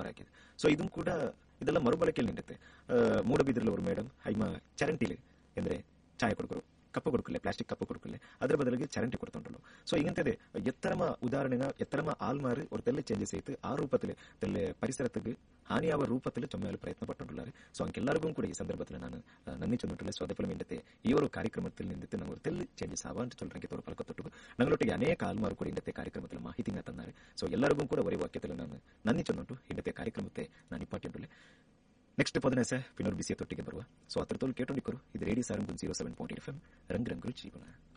ತಯಾರಾಗಿದೆ so ಇದನ್ನು ಕೂಡ ಇದೆಲ್ಲ ಮರುಬಳಕೆಯಲ್ಲಿ ನಿಂಡುತ್ತೆ ಮೂಡಬಿದ್ರಲ್ಲಿ ಅವರು ಮೇಡಮ್ ಹೈಮ ಚರಂಟಿಲಿ ಎಂದ್ರೆ ಚಾಯ ಕೊಡುಕರು ಕಪ್ಪು ಕೊಡುಕಲೆ ಪ್ಲಾಸ್ಟಿಕ್ ಕಪ್ಪು ಕೊಡುಕಲೆ ಅದರ ಬದಲಿಗೆ ಚರಂಟಿ കൊടുത്തുണ്ടല്ലോ സോ ഇങ്ങനത്തെ എത്രമ ഉദാഹരണ എത്രമ ആൾമാർ ഒരു തെല്ലെ ചേഞ്ചസ് ചെയ്ത് ആ രൂപത്തിൽ തെല്ലെ പരിസരത്തേക്ക് ഹാനിയാവ രൂപത്തിൽ ചുമയാൽ പ്രയത്നപ്പെട്ടുള്ളത് ಸೊ ಅಂಕೆಲ್ಲರಿಗೂ ಕೂಡ ಈ ಸಂದರ್ಭದಲ್ಲಿ ನಾನು ಆ, ನನ್ನಿ ಚೊನ್ನಿಟ್ಟಲೆ ಸೊ ಅದಕ್ಕೆ ಮಿಂಡತೆ ಈ ಒಂದು ಕಾರ್ಯಕ್ರಮದಲ್ಲಿ ನಿಂದಿತ್ತು ನಾವು ತೆಲ್ಲಿ ಚೇಂಜಸ್ ಆವ ಅಂತ ಚೊಲ್ಲರಂಗೆ ತೋರು ಪಲಕೊಟ್ಟು ನಂಗಳೊಟ್ಟಿಗೆ ಅನೇಕ ಆಲ್ಮಾರು ಕೂಡ ಇಂಡತೆ ಕಾರ್ಯಕ್ರಮದಲ್ಲಿ ಮಾಹಿತಿನ ತಂದಾರೆ ಸೊ ಎಲ್ಲರಿಗೂ ಕೂಡ ಒರೇ ವಾಕ್ಯದಲ್ಲಿ ನಾನು ನನ್ನಿ ಚೊನ್ನುಂಟು ಇಂಡತೆ ಕಾರ್ಯಕ್ರಮത്തെ ನಾನು ಇಪ್ಪಟ್ಟುಂಟುಲೆ ನೆಕ್ಸ್ಟ್ ಪದನೆಸ ಪಿನೋರ್ ಬಿಸಿಯ ತೊಟ್ಟಿಗೆ ಬರುವ ಸೊ ಅದ್ರ ತೋಲ್ ಕೇಟೊಂಡಿಕ್ಕರು ಇದು radio Sarang zero seven point F M ರಂಗ್ ರಂಗುರು ಜೀವನ